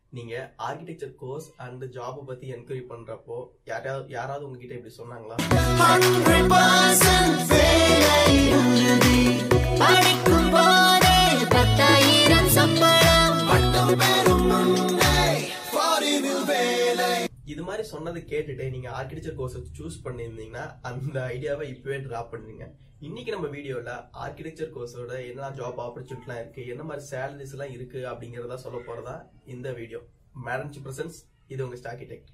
நீங்க architecture course and job பத்தி enquiry பண்றப்போ யாராவது யாராவது உங்ககிட்ட இப்படி சொன்னாங்களா ஹண்ட்ரட் பர்சன்ட் வேலை உறுதி படிக்கும் போதே பத்தாயிரம் சம்பளம் பட்டம் பெறும் முன்னே ஃபாரினில் வேலை இது மாதிரி சொன்னதை கேட்டுட்டு நீங்க ஆர்கிடெக்சர் கோர்ஸ் சூஸ் பண்ணியிருந்தீங்கன்னா அந்த ஐடியாவை இப்பவே டிராப் பண்ணுங்க இன்னைக்கு நம்ம வீடியோல ஆர்கிடெக்சர் கோர்ஸோட என்ன ஜாப் ஆப்பர்ச்சுனிட்டிலாம் இருக்கு என்ன மாதிரி சேலரிஸ் எல்லாம் இருக்கு அப்படிங்கறத சொல்ல போறதா இந்த வீடியோ மேடம் பிரசன்ஸ் இது உங்க ஸ்டாக்கிடெக்ட்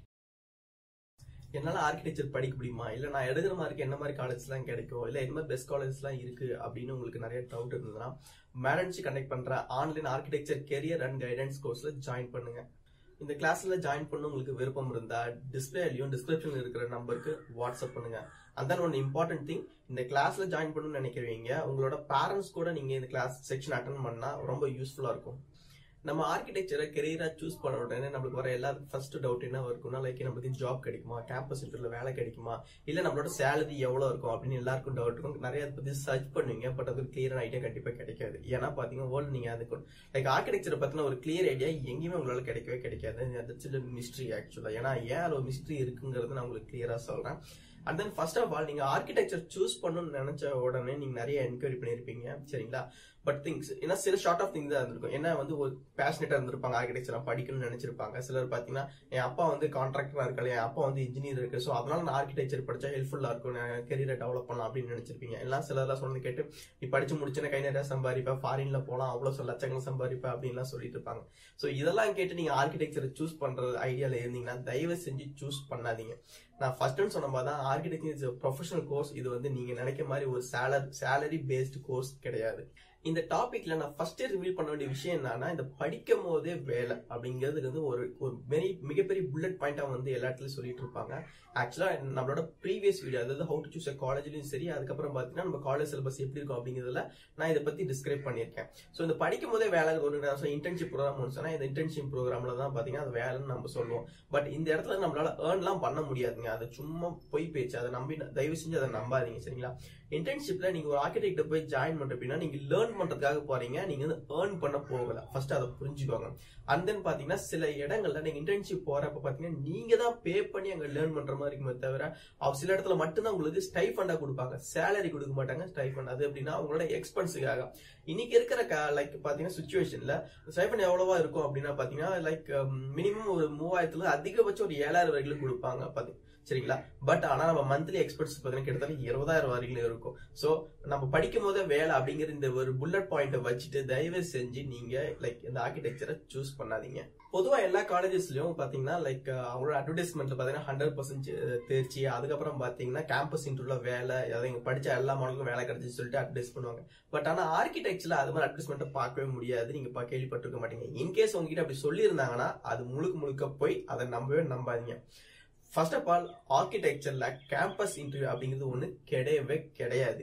என்னால ஆர்கிடெக்சர் படிக்க முடியுமா இல்ல நான் எடுக்கிற மாதிரி என்ன மாதிரி காலேஜ் எல்லாம் கிடைக்கும் இல்ல என்ன மாதிரி பெஸ்ட் காலேஜ் எல்லாம் இருக்கு அப்படின்னு உங்களுக்கு நிறைய டவுட் இருந்ததுன்னா மேடன்ஸ் கண்டக்ட் பண்ற online architecture career and guidance கோர்ஸ்ல ஜாயின் பண்ணுங்க இந்த கிளாஸ்ல ஜாயின் பண்ண உங்களுக்கு விருப்பம் இருந்தா டிஸ்பிளேலையும் டிஸ்கிரிப்ஷன்ல இருக்கிற நம்பருக்கு வாட்ஸ்அப் பண்ணுங்க அதான் ஒன் இம்பார்ட்டன்ட் திங் இந்த கிளாஸ்ல ஜாயின் பண்ணணும்னு நினைக்கிறவங்க உங்களோட பேரண்ட்ஸ் கூட நீங்க இந்த கிளாஸ் செக்ஷன் அட்டன் பண்ணா ரொம்ப யூஸ்ஃபுல்லா இருக்கும் நம்ம ஆர்கிடெக்சரை கெரியரா சூஸ் பண்ண உடனே நம்மளுக்கு வர எல்லாத்துக்கும் ஃபர்ஸ்ட் டவுட் என்ன இருக்கும்னா லைக் நம்மளுக்கு ஜாப் கிடைக்குமா கேம்பஸ் இன்டர்வியூல வேலை கிடைக்குமா இல்ல நம்மளோட சேலரி எவ்வளவு இருக்கும் அப்படின்னு எல்லாருக்கும் டவுட் இருக்கும் நிறைய அதை பத்தி சர்ச் பண்ணுவீங்க பட் அது கிளியரான ஐடியா கண்டிப்பா கிடைக்காது ஏன்னா பாத்தீங்கன்னா வேர்ல்டு நீங்க அதுக்கு லைக் ஆர்கிடெக்சரை பத்தின ஒரு கிளியர் ஐடியா எங்கேயுமே உங்களால கிடைக்கவே கிடைக்காது மிஸ்ட்ரி ஆக்சுவலா ஏன்னா ஏன் அது ஒரு மிஸ்ட்ரி இருக்குங்கிறது நான் உங்களுக்கு கிளியரா சொல்றேன் and then first of all நீங்க ஆர்கிடெக்சர் சூஸ் பண்ணணும்னு நினைச்ச உடனே நீங்க நிறைய என்கொயரி பண்ணிருப்பீங்க சரிங்களா பட் திங்ஸ் ஏன்னா சில ஷார்ட் ஆஃப் திங்ஸ் தான் இருந்திருக்கும் ஏன்னா வந்து ஒரு பேஷனேட்டா இருந்திருப்பாங்க ஆர்கிடெக்சர் படிக்கணும்னு நினைச்சிருப்பாங்க சிலர் பாத்தீங்கன்னா என் அப்பா வந்து கான்ட்ராக்டரா இருக்காரு என் அப்பா வந்து இன்ஜினியர் இருக்கு ஸோ அதனால நான் ஆர்கிடெக்சர் படிச்சா ஹெல்ப்ஃபுல்லா இருக்கும் நான் கெரியரை டெவலப் பண்ணலாம் அப்படின்னு நினைச்சிருப்பீங்க எல்லாம் சிலர்லாம் சொன்னது கேட்டு நீ படிச்சு முடிச்சுன்னா கை நிறைய சம்பாதிப்பேன் ஃபாரின்ல போலாம் அவ்வளவு லட்சங்கள் சம்பாதிப்பேன் அப்படின்லாம் சொல்லிட்டு இருப்பாங்க ஸோ இதெல்லாம் கேட்டு நீங்க ஆர்கிடெக்சரை சூஸ் பண்ற ஐடியால இருந்தீங்கன்னா தயவு செஞ்சு சூஸ் பண்ணாதீங்க நான் ஃபர்ஸ்ட் சொன்ன மாதிரி தான் ஆர்கிடெக்சர் இஸ் ப்ரொஃபஷனல் கோர்ஸ் இது வந்து நீங்க நினைக்க மாதிரி ஒரு சேலரி சேலரி பேஸ்டு கோர்ஸ் கிடையாது இந்த டாபிக்ல நான் ஃபர்ஸ்ட் ரிவீல் பண்ண வேண்டிய விஷயம் என்னன்னா இந்த படிக்கும் போதே வேலை அப்படிங்கிறது வந்து ஒரு ஒரு வெரி மிகப்பெரிய புல்லட் பாயிண்டா வந்து எல்லா இடத்துலயும் சொல்லிட்டு இருப்பாங்க ஆக்சுவலா நம்மளோட ப்ரீவியஸ் வீடியோ அதாவது ஹவு டு சூஸ் காலேஜ்லயும் சரி அதுக்கப்புறம் பாத்தீங்கன்னா நம்ம காலேஜ் சிலபஸ் எப்படி இருக்கும் அப்படிங்கிறதுல நான் இதை பத்தி டிஸ்கிரைப் பண்ணியிருக்கேன் ஸோ இந்த படிக்கும் போதே வேலை ஒரு இன்டர்ன்ஷிப் ப்ரோக்ராம் சொன்னா இந்த இன்டர்ன்ஷிப் ப்ரோக்ராம்ல தான் பாத்தீங்கன்னா அது வேலைன்னு நம்ம சொல்லுவோம் பட் இந்த இடத்துல நம்மளால ஏர்ன்லாம் பண்ண முடியாதுங்க அது சும்மா பொய் பேச்சு அதை நம்பி தயவு செஞ்சு அதை நம்பாதீங்க சரிங்களா இன்டர்ன்ஷிப்ல நீங்க ஒரு ஆர்கிடெக்ட் போய் ஜாயின் பண்ற அப்படின்னா நீங்க லேர்ன் பண்றதுக்காக போறீங்க நீங்க வந்து ஏர்ன் பண்ண போகல ஃபர்ஸ்ட் அதை புரிஞ்சுக்கோங்க அண்ட் தென் பாத்தீங்கன்னா சில இடங்கள்ல நீங்க இன்டர்ன்ஷிப் போறப்ப பாத்தீங்கன்னா நீங்க தான் பே பண்ணி அங்க லேர்ன் பண்ற மாதிரி இருக்குமே தவிர அவ சில இடத்துல மட்டும்தான் உங்களுக்கு ஸ்டைஃபண்டா கொடுப்பாங்க சேலரி கொடுக்க மாட்டாங்க ஸ்டைஃபண்ட் அது அப்படின்னா உங்களோட எக்ஸ்பென்ஸுக்காக இன்னைக்கு இருக்கிற லைக் பாத்தீங்கன்னா சுச்சுவேஷன்ல ஸ்டைஃபண்ட் எவ்வளவா இருக்கும் அப்படின்னா பாத்தீங்கன்னா லைக் மினிமம் ஒரு மூவாயிரத்துல அதிகபட்சம் ஒரு ஏழாயிரம் வரைக்கும் கொடுப்பாங்க பாத்தீங்க சரிங்களா பட் ஆனா நம்ம மந்த்லி எக்ஸ்பென்ஸ் பாத்தீங்கன்னா கிட்டத்தட்ட இருபதாயிரம் வரைக்கும் இருக்கும் சோ நம்ம படிக்கும் போதே வேலை அப்படிங்கிற இந்த ஒரு புல்லட் பாயிண்ட வச்சுட்டு தயவு செஞ்சு நீங்க லைக் இந்த ஆர்கிடெக்சரை சூஸ் பண்ணாதீங்க பொதுவா எல்லா காலேஜஸ்லயும் பாத்தீங்கன்னா லைக் அவங்களோட அட்வர்டைஸ்மெண்ட்ல பாத்தீங்கன்னா ஹண்ட்ரட் பர்சன்ட் தேர்ச்சி அதுக்கப்புறம் பாத்தீங்கன்னா கேம்பஸ் இன்டர்வியூல வேலை அதாவது இங்க படிச்ச எல்லா மாடலுக்கும் வேலை கிடைச்சு சொல்லிட்டு அட்வர்டைஸ் பண்ணுவாங்க பட் ஆனா ஆர்கிடெக்சர்ல அது மாதிரி அட்வர்டைஸ்மெண்ட் பார்க்கவே முடியாது நீங்க பா- கேள்விப்பட்டிருக்க மாட்டீங்க இன்கேஸ் உங்ககிட்ட அப்படி சொல்லியிருந்தாங்கன்னா அது முழுக்க முழுக்க போய் அதை நம்பவே நம்பாதீங்க ஃபர்ஸ்ட் ஆஃப் ஆல் ஆர்கிடெக்சர்ல கேம்பஸ் இன்டர்வியூ அப்படிங்கிறது ஒண்ணு கிடையவே கிடையாது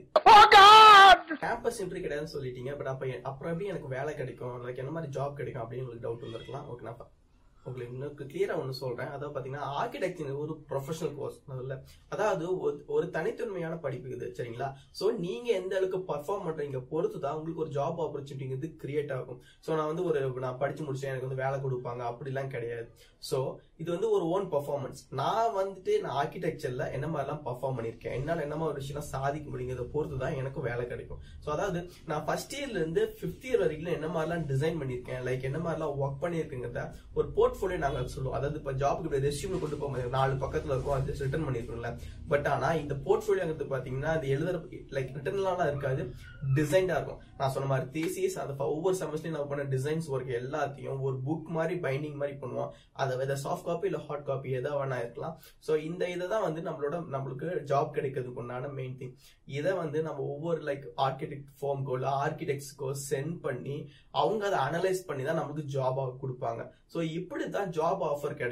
கேம்பஸ் இன்டர்வியூ கிடையாதுன்னு சொல்லிட்டீங்க பட் அப்ப எ- அப்புறம் எப்படி எனக்கு வேலை கிடைக்கும் லைக் என்ன மாதிரி ஜாப் கிடைக்கும் அப்படின்னு உங்களுக்கு டவுட் வந்திருக்கலாம் ஓகே நான் ப- உங்களுக்கு இன்னும் கிளியரா ஒன்று சொல்றேன் அதாவது பாத்தீங்கன்னா ஆர்கிடெக்சர் ஒரு ப்ரொஃபஷனல் கோர்ஸ் முதல்ல அதாவது ஒரு- ஒரு தனித்தன்மையான படிப்பு இது சரிங்களா சோ நீங்க எந்த அளவுக்கு பர்ஃபார்ம் பண்றீங்க பொறுத்து தான் உங்களுக்கு ஒரு ஜாப் ஆப்பர்ச்சுனிட்டிங்கிறது கிரியேட் ஆகும் சோ நான் வந்து ஒரு நான் படிச்சு முடிச்சேன் எனக்கு வந்து வேலை கொடுப்பாங்க அப்படிலாம் கிடையாது சோ இது வந்து ஒரு ஓன் பர்ஃபார்மன்ஸ் நான் வந்துட்டு நான் ஆர்கிடெக்சர்ல என்ன மாதிரிலாம் பர்ஃபார்ம் பண்ணிருக்கேன் என்னால என்ன மாதிரி விஷயம் சாதிக்க முடியுங்கிறத பொறுத்து தான் எனக்கும் வேலை கிடைக்கும் சோ அதாவது நான் ஃபர்ஸ்ட் இயர்ல இருந்து ஃபிஃப்த் இயர் வரைக்கும் என்ன மாதிரிலாம் டிசைன் பண்ணிருக்கேன் லைக் என்ன மாதிரிலாம் ஒர்க் பண்ணிருக்கேங்கிறத ஒரு போர்ட்ஃபோலியோ நாங்க சொல்லுவோம் அதாவது இப்ப ஜாப்க்கு இப்ப ரெஸ்யூம் கொண்டு போக முடியாது நாலு பக்கத்துல இருக்கும் அது ரிட்டர்ன் பண்ணிருக்கோம்ல பட் ஆனா இந்த போர்ட்ஃபோலியோங்கிறது பாத்தீங்கன்னா அது எழுதுற லைக் ரிட்டர்ன்லாம் இருக்காது டிசைன்டா இருக்கும் நான் சொன்ன மாதிரி தேசியஸ் அந்த ஃப- ஒவ்வொரு செமஸ்டர்லையும் நான் பண்ண டிசைன்ஸ் ஒர்க் எல்லாத்தையும் ஒரு புக் மாதிரி பைண்டிங் மாதிரி பண்ணுவோம் அதை வித சாஃப்ட் காப்பி இல்ல ஹார்ட் காப்பி எதா வேணா இருக்கலாம் சோ இந்த இதை தான் வந்து நம்மளோட நம்மளுக்கு ஜாப் கிடைக்கிறதுக்கு உண்டான மெயின் திங் இதை வந்து நம்ம ஒவ்வொரு லைக் ஆர்கிடெக்ட் ஃபார்ம்கோ இல்ல ஆர்கிடெக்ட்ஸ்க்கோ சென்ட் பண்ணி அவங்க அதை அனலைஸ் பண்ணி தான் நமக்கு ஜாப் கொடுப்பாங்க சோ இப்படி தான் ஜாப் ஆஃபர் கிடைக்கும்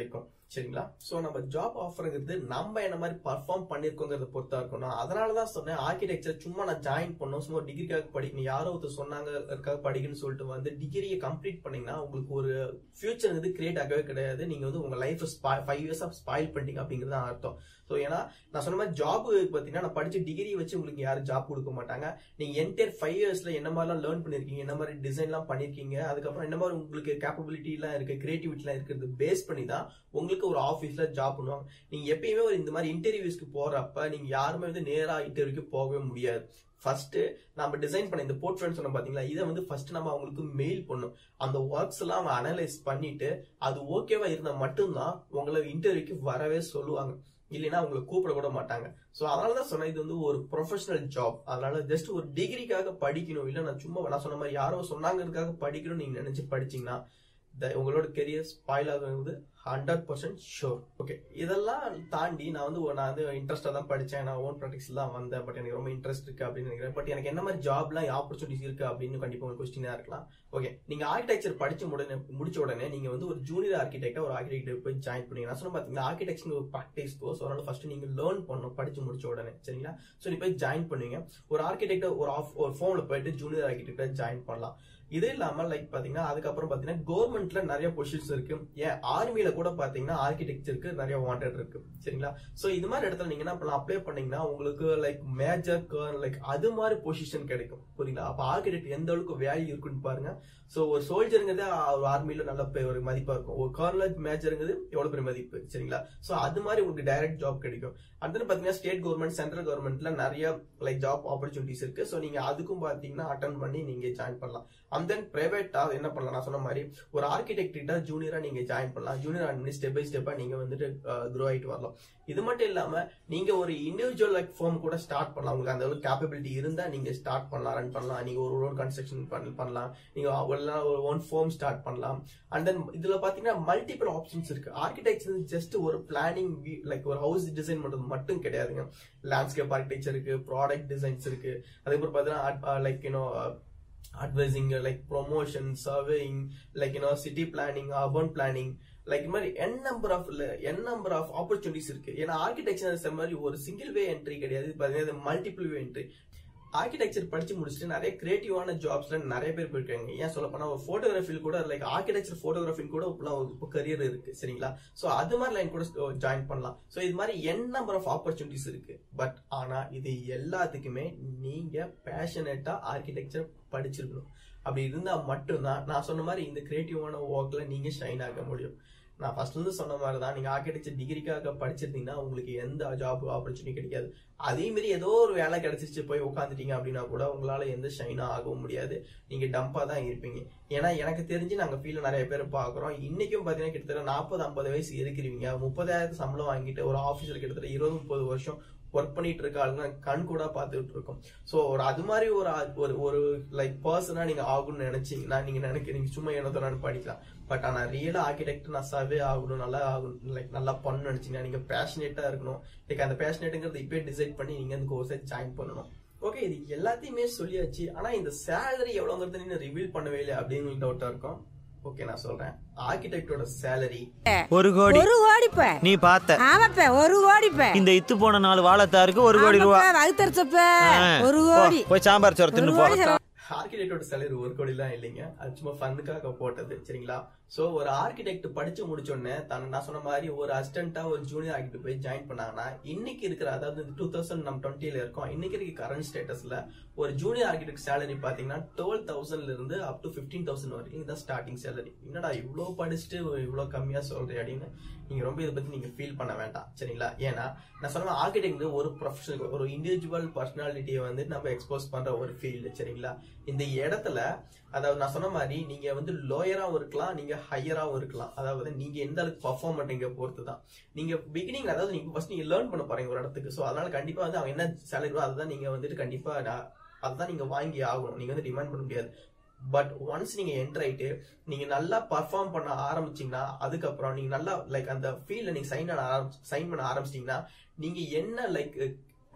சரிங்களா சோ நம்ம ஜாப் ஆஃபருங்கிறது நம்ம என்ன மாதிரி பர்ஃபார்ம் பண்ணிருக்கோங்கிறத பொறுத்தா இருக்கணும் அதனால தான் சொன்னேன் ஆர்கிடெக்சர் சும்மா நான் ஜாயின் பண்ணோம் சும்மா டிகிரிக்காக படிக்கணும் யாரோ ஒருத்தர் சொன்னாங்க அதுக்காக படிக்கணும்னு சொல்லிட்டு வந்து டிகிரியை கம்ப்ளீட் பண்ணீங்கன்னா உங்களுக்கு ஒரு ஃபியூச்சர் வந்து கிரியேட் ஆகவே கிடையாது நீங்க வந்து உங்க life five years of spoil பண்ணிட்டீங்க அப்படிங்கிறது தான் அர்த்தம் ஸோ ஏன்னா நான் சொன்ன மாதிரி ஜாப் பார்த்தீங்கன்னா நான் படிச்ச டிகிரி வச்சு உங்களுக்கு யாரும் ஜாப் கொடுக்க மாட்டாங்க நீங்க என்டையர் ஃபைவ் இயர்ஸ்ல என்ன மாதிரிலாம் லேர்ன் பண்ணிருக்கீங்க என்ன மாதிரி டிசைன்லாம் பண்ணிருக்கீங்க அதுக்கப்புறம் என்ன மாதிரி உங்களுக்கு கேப்பபிலிட்டி எல்லாம் இருக்கு கிரியேட்டிவிட்டி எல்லாம் இருக்கிறது பேஸ் பண்ணி தான் உங்களுக்கு ஒரு ஆஃபீஸ்ல ஜாப் பண்ணுவாங்க நீங்க எப்பயுமே ஒரு இந்த மாதிரி இன்டர்வியூஸ்க்கு போறப்ப நீங்க யாருமே வந்து நேரா இன்டர்வியூக்கு போகவே முடியாது ஃபர்ஸ்ட் நம்ம டிசைன் பண்ண இந்த போர்ட்ஃபோலியோ சொன்ன பாத்தீங்களா இதை வந்து ஃபர்ஸ்ட் நம்ம அவங்களுக்கு மெயில் பண்ணும் அந்த ஒர்க்ஸ் எல்லாம் அவங்க அனலைஸ் பண்ணிட்டு அது ஓகேவா இருந்தா மட்டும்தான் உங்களை இன்டர்வியூக்கு வரவே சொல்லுவாங்க இல்லைன்னா உங்களை கூப்பிட கூட மாட்டாங்க ஸோ அதனால தான் சொன்னேன் இது வந்து ஒரு ப்ரொஃபஷனல் ஜாப் அதனால ஜஸ்ட் ஒரு டிகிரிக்காக படிக்கணும் இல்லை நான் சும்மா நான் சொன்ன மாதிரி யாரோ சொன்னாங்கிறதுக்காக படிக்கணும்னு நீங்க நினைச்சு படிச்சீங்கன்னா the- உங்களோட கெரியர் ஸ்பாயில் ஆகுறது ஹண்ட்ரட் பர்சன்ட் ஷோர் ஓகே இதெல்லாம் தாண்டி நான் வந்து ஒரு- நான் வந்து இன்ட்ரெஸ்டாக தான் படித்தேன் நான் ஓன் ப்ராக்டிக்ஸ் தான் வந்தேன் பட் எனக்கு ரொம்ப இன்ட்ரெஸ்ட் இருக்கு அப்படின்னு நினைக்கிறேன் பட் எனக்கு என்ன மாதிரி ஜாப்லாம் ஆப்பர்ச்சுனிட்டிஸ் இருக்கு அப்படின்னு கண்டிப்பாக ஒரு கொஸ்டினாக இருக்கலாம் ஓகே நீங்க ஆர்கிடெக்சர் படிச்ச உடனே முடிச்ச உடனே நீங்க வந்து ஒரு ஜூனியர் ஆர்கிடெக்டா ஒரு ஆர்கிடெக்ட் போய் ஜாயின் பண்ணீங்க நான் சொன்ன பாத்தீங்கன்னா ஆர்கிடெக்சர் ஒரு ப்ராக்டிஸ் கோர்ஸ் அதனால ஃபர்ஸ்ட் நீங்க லேர்ன் பண்ணணும் படிச்சு முடிச்ச உடனே சரிங்களா ஸோ நீ போய் ஜாயின் பண்ணுவீங்க ஒரு ஆர்கிடெக்ட் ஒரு ஆஃப் ஒரு ஃபோம்ல போயிட்டு ஜூனியர் ஆர்கிடெக்டா ஜாயின் பண்ணலாம் இது இல்லாம லைக் பாத்தீங்கன்னா அதுக்கப்புறம் பாத்தீங்கன்னா கவர்மெண்ட்ல நிறைய பொசிஷன்ஸ் இருக்கு ஏன் ஆர்மியில கூட பாத்தீங்கன்னா ஆர்கிடெக்சருக்கு நிறைய வாண்டட் இருக்கு சரிங்களா சோ இது மாதிரி இடத்துல நீங்க என்ன பண்ணலாம் அப்ளை பண்ணீங்கன்னா உங்களுக்கு லைக் மேஜர் லைக் அது மாதிரி பொசிஷன் கிடைக்கும் புரியுங்களா அப்ப ஆர்கிடெக்ட் எந்த அளவுக்கு வேல்யூ இருக்குன்னு பாருங்க சோ ஒரு சோல்ஜருங்கிறது ஒரு ஆர்மியில நல்ல பே- ஒரு மதிப்பா இருக்கும் ஒரு கார்னல் மேஜருங்கிறது எவ்வளவு பெரிய மதிப்பு சரிங்களா சோ அது மாதிரி உங்களுக்கு டைரக்ட் ஜாப் கிடைக்கும் அடுத்து பாத்தீங்கன்னா ஸ்டேட் கவர்மெண்ட் சென்ட்ரல் கவர்மெண்ட்ல நிறைய லைக் ஜாப் ஆப்பர்ச்சுனிட்டிஸ் இருக்கு சோ நீங்க அதுக்கும் பாத்தீங்கன்னா அட்டன் பண்ணி நீங்க ஜாயின் பண்ணலாம் அண்ட் தென் பிரைவேட்டா என்ன பண்ணலாம் நான் சொன்ன மாதிரி ஒரு ஆர்கிடெக்ட் கிட்ட ஜூனியரா நீங்க ஜாயின் பண்ணலாம் ஜூனியர் அட்மினி ஸ்டெப் பை ஸ்டெப்பா நீங்க வந்துட்டு க்ரோ ஆயிட்டு வரலாம் இது மட்டும் இல்லாம நீங்க ஒரு இண்டிவிஜுவல் லைக் ஃபார்ம் கூட ஸ்டார்ட் பண்ணலாம் உங்களுக்கு அந்த அளவுக்கு கேப்பபிலிட்டி இருந்தா நீங்க ஸ்டார்ட் பண்ணலாம் ரன் பண்ணலாம் நீங்க ஒரு ரோட் கன்ஸ்ட்ரக்ஷன் பண்ணலாம் நீங்க எல்லாம் ஒரு ஒன் ஃபார்ம் ஸ்டார்ட் பண்ணலாம் அண்ட் தென் இதுல பாத்தீங்கன்னா மல்டிபிள் ஆப்ஷன்ஸ் இருக்கு ஆர்கிடெக்சர் ஜஸ்ட் ஒரு பிளானிங் லைக் ஒரு ஹவுஸ் டிசைன் பண்றது மட்டும் கிடையாதுங்க லேண்ட்ஸ்கேப் ஆர்கிடெக்சர் இருக்கு ப்ராடக்ட் டிசைன்ஸ் இருக்கு அதுக்கப்புறம் பாத்தீங்கன்னா like you know advising like promotion surveying like you know city planning urban planning like இது மாதிரி N number of N number of opportunities இருக்கு ஏன்னா ஆர்கிடெக்சர் மாதிரி ஒரு சிங்கிள் வே என்ட்ரி கிடையாது பாத்தீங்கன்னா மல்டிபிள் வே என்ட்ரி ஆர்கிடெக்சர் படிச்சு முடிச்சுட்டு நிறைய கிரியேட்டிவான ஜாப்ஸ்ல நிறைய பேர் போயிருக்காங்க ஏன் சொல்ல போனா ஒரு போட்டோகிராஃபில் கூட லைக் ஆர்கிடெக்சர் போட்டோகிராஃபின் கூட இப்போ கரியர் இருக்கு சரிங்களா சோ அது மாதிரி லைன் கூட ஜாயின் பண்ணலாம் சோ இது மாதிரி என் நம்பர் ஆஃப் ஆப்பர்ச்சுனிட்டிஸ் இருக்கு பட் ஆனா இது எல்லாத்துக்குமே நீங்க பேஷனேட்டா ஆர்கிடெக்சர் படிச்சிருக்கணும் அப்படி இருந்தா மட்டும்தான் நான் சொன்ன மாதிரி இந்த கிரியேட்டிவான ஒர்க்ல நீங்க ஷைன் ஆக முடியும் நான் ஃபர்ஸ்ட் வந்து சொன்ன மாதிரி தான் நீங்க ஆர்கிடெக்சர் டிகிரிக்காக படிச்சிருந்தீங்கன்னா உங்களுக்கு எந்த ஜாப் ஆப்பர்ச்சுனிட்டி கிடைக்காது அதே மாதிரி ஏதோ ஒரு வேலை கிடைச்சிச்சு போய் உட்காந்துட்டீங்க அப்படின்னா கூட உங்களால எந்த ஷைனா ஆகவும் முடியாது நீங்க டம்பா தான் இருப்பீங்க ஏன்னா எனக்கு தெரிஞ்சு நாங்க ஃபீல்ட்ல நிறைய பேர் பாக்குறோம் இன்னைக்கும் பாத்தீங்கன்னா கிட்டத்தட்ட நாற்பது ஐம்பது வயசு இருக்கிறீங்க முப்பதாயிரத்து சம்பளம் வாங்கிட்டு ஒரு ஆபீஸ்ல கிட்டத்தட்ட இருபது முப்பது வருஷம் ஒர்க் பண்ணிட்டு இருக்க ஆளுங்க கண் கூட பார்த்துட்டு இருக்கோம் சோ ஒரு அது மாதிரி ஒரு ஆ- ஒரு ஒரு லைக் பர்சனா நீங்க ஆகணும்னு நினைச்சீங்கன்னா நீங்க நினைக்கிறீங்க சும்மா என்னதான் படிக்கலாம் பட் ஆனா ரியலா ஆர்கிடெக்ட் நான் சர்வே ஆகணும் நல்லா ஆகணும் லைக் நல்லா பண்ணணும்னு நினைச்சீங்கன்னா நீங்க பேஷனேட்டா இருக்கணும் லைக் அந்த பேஷனேட்டுங்கிறது இப்பயே டிசைட் பண்ணி நீங்க அந்த கோர்ஸை ஜாயின் பண்ணணும் ஓகே இது எல்லாத்தையுமே சொல்லியாச்சு ஆனா இந்த சேலரி எவ்வளவுங்கிறது நீங்க ரிவீல் பண்ணவே இல்லை அப்படின்னு டவுட்டா இருக்கும் ஓகே நான் சொல்றேன் ஆர்கிடெக்டோட சேலரி ஒரு கோடி ஒரு கோடிப்ப நீ பார்த்த ஆமாப்ப ஒரு கோடிப்ப இந்த இத்து போன நாலு வாழத்தாருக்கு ஒரு கோடி ரூபா வகுத்தரிச்சப்ப ஆ, ஒரு போ, கோடி போய் சாம்பார் சோறு தின்னு ஒரு போ கோடி செலவு. ஆர்கிடெக்டோட சேலரி ஒரு கோடிலாம் இல்லைங்க அது சும்மா ஃபண்டுக்காக போட்டது சரிங்களா சோ ஒரு ஆர்கிடெக்ட் படிச்சு முடிச்ச உடனே தான் நான் சொன்ன மாதிரி ஒரு அசிஸ்டண்டா ஒரு ஜூனியர் ஆர்கிடெக்ட் போய் ஜாயின் பண்ணாங்கன்னா இன்னைக்கு இருக்கிற அதாவது டூ தௌசண்ட் நம்ம டுவெண்ட்டில இருக்கோம் இன்னைக்கு இருக்க கரண்ட் ஸ்டேட்டஸ்ல ஒரு ஜூனியர் ஆர்கிடெக்ட் சேலரி பாத்தீங்கன்னா டுவெல் தௌசண்ட்ல இருந்து அப் டு பிப்டீன் தௌசண்ட் வரைக்கும் இதான் ஸ்டார்டிங் சேலரி என்னடா இவ்வளவு படிச்சுட்டு இவ்வளவு கம்மியா சொல்றேன் அப்படின்னு நீங்க ரொம்ப இதை பத்தி நீங்க ஃபீல் பண்ண வேண்டாம் சரிங்களா ஏன்னா நான் சொன்ன ஆர்கிடெக்ட் ஒரு ப்ரொஃபஷனல் ஒரு இண்டிவிஜுவல் பர்சனாலிட்டியை வந்து நம்ம எக்ஸ்போஸ் பண்ற ஒரு ஃபீல்டு சரிங்களா இந்த இடத்துல அதாவது நான் சொன்ன மாதிரி நீங்க வந்து லோயராவும் இருக்கலாம் நீங்க ஹையராவும் இருக்கலாம் அதாவது நீங்க எந்த அளவுக்கு பர்ஃபார்ம் பண்றீங்க பொறுத்து தான் நீங்க பிகினிங் அதாவது நீங்க ஃபர்ஸ்ட் நீங்க லேர்ன் பண்ண போறீங்க ஒரு இடத்துக்கு சோ அதனால கண்டிப்பா வந்து அவங்க என்ன சேலரி அதுதான் நீங்க வந்துட்டு கண்டிப்பா நான் அதுதான் நீங்க வாங்கி ஆகணும் நீங்க வந்து டிமாண்ட் பண்ண முடியாது பட் ஒன்ஸ் நீங்க என்டர் ஆயிட்டு நீங்க நல்லா பர்ஃபார்ம் பண்ண ஆரம்பிச்சீங்கன்னா அதுக்கப்புறம் நீங்க நல்லா லைக் அந்த ஃபீல்ட்ல நீங்க சைன் பண்ண ஆரம்பிச்சு சைன் பண்ண ஆரம்பிச்சிட்டீங்கன்னா நீங்க என்ன லைக்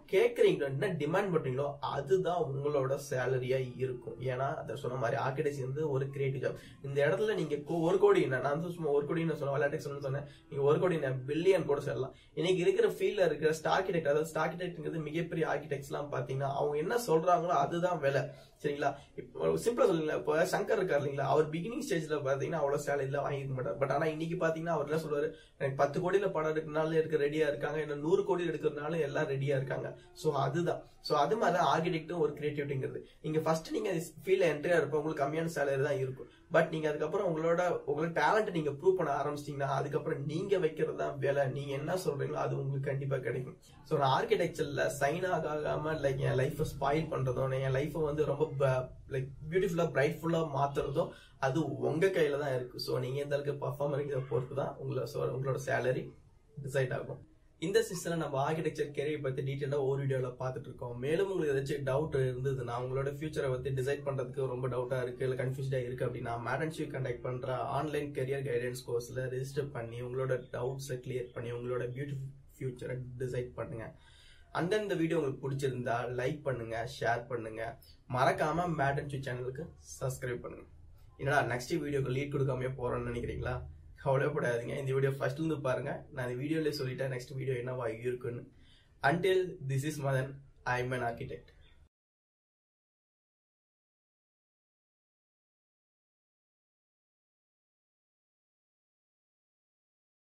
கேக்குறீங்களோ என்ன டிமாண்ட் பண்றீங்களோ அதுதான் உங்களோட சேலரியா இருக்கும் ஏன்னா அதை சொன்ன மாதிரி ஆர்கிடெக்ட் வந்து ஒரு கிரியேட்டிவ் ஜாப் இந்த இடத்துல நீங்க கோ- ஒரு கோடி என்ன நான் வந்து சும்மா ஒரு கோடி சொன்ன விளையாட்டு சொன்னு சொன்னேன் நீங்க ஒரு கோடி பில்லியன் கூட சொல்லலாம் இன்னைக்கு இருக்கிற ஃபீல்ட்ல இருக்கிற ஸ்டார்கிடெக்ட் அதாவது ஸ்டார்கிடெக்ட்ங்கிறது மிகப்பெரிய ஆர்கிடெக்ட்ஸ் எல்லாம் பாத்தீங்கன்னா அவங்க என்ன சொல்றாங்களோ அதுதான் வேலை சரிங்களா இப்போ சிம்பிளா சொல்லுங்களேன் இப்போ சங்கர் இருக்கார் இல்லைங்களா அவர் பிகினிங் ஸ்டேஜ்ல பாத்தீங்கன்னா அவ்வளவு சேலரில வாங்கிக்க மாட்டார் பட் ஆனா இன்னைக்கு பாத்தீங்கன்னா அவர் என்ன சொல்லுவாரு எனக்கு பத்து கோடியில படம் எடுக்கிறனால எடுக்க ரெடியா இருக்காங்க இல்ல நூறு கோடி எடுக்கிறதுனால எல்லாம் ரெடியா இருக்காங்க சோ அதுதான் சோ அது மாதிரி ஆர்கிடெக்டும் ஒரு கிரியேட்டிவிட்டிங்கிறது நீங்க ஃபர்ஸ்ட் நீங்க ஃபீல்ட்ல என்ட்ரியா இருப்ப உங்களுக்கு கம்மியான சேலரி தான் இருக்கும் பட் நீங்க அதுக்கப்புறம் உங்களோட உங்களோட டேலண்ட் நீங்க ப்ரூவ் பண்ண ஆரம்பிச்சிட்டீங்கன்னா அதுக்கப்புறம் நீங்க வைக்கிறது தான் வேலை நீங்க என்ன சொல்றீங்களோ அது உங்களுக்கு கண்டிப்பா கிடைக்கும் ஸோ நான் ஆர்கிடெக்சர்ல சைன் ஆகாம லைக் என் லைஃபை ஸ்பாயில் பண்றதும் என் லைஃபை வந்து ரொம்ப லைக் பியூட்டிஃபுல்லா பிரைட்ஃபுல்லா மாத்துறதும் அது உங்க கையில தான் இருக்கு ஸோ நீங்க எந்த அளவுக்கு பர்ஃபார்ம் இருக்கிறத பொறுத்து தான் உங்களோட so உங்களோட சேலரி டிசைட் ஆகும் இந்த சீசன்ல நம்ம ஆர்கிடெக்சர் கெரியர் பத்தி டீட்டெயிலா ஒரு வீடியோல பார்த்துட்டு இருக்கோம் மேலும் உங்களுக்கு ஏதாச்சும் டவுட் இருந்ததுன்னா உங்களோட ஃபியூச்சரை பத்தி டிசைட் பண்றதுக்கு ரொம்ப டவுட்டா இருக்கு இல்ல கன்ஃபியூஸ்டா இருக்கு அப்படின்னா மேடன்ஷிப் கண்டக்ட் பண்ற ஆன்லைன் கெரியர் கைடன்ஸ் கோர்ஸ்ல ரெஜிஸ்டர் பண்ணி உங்களோட டவுட்ஸை கிளியர் பண்ணி உங்களோட பியூட்டிஃபுல் ஃபியூச்சரை டிசைட் பண்ணுங்க அந்த இந்த வீடியோ உங்களுக்கு பிடிச்சிருந்தா லைக் பண்ணுங்க ஷேர் பண்ணுங்க மறக்காம மேடன் சேனலுக்கு சப்ஸ்கிரைப் பண்ணுங்க என்னடா நெக்ஸ்ட் வீடியோக்கு லீட் கொடுக்காமயே போறோம்னு நினைக்கிறீங்களா கவலைப்படாதீங்க இந்த வீடியோ ஃபர்ஸ்ட்ல இருந்து பாருங்க நான் இந்த வீடியோல சொல்லிட்டேன் நெக்ஸ்ட் வீடியோ என்னவா இருக்குன்னு until this is Madan I am an architect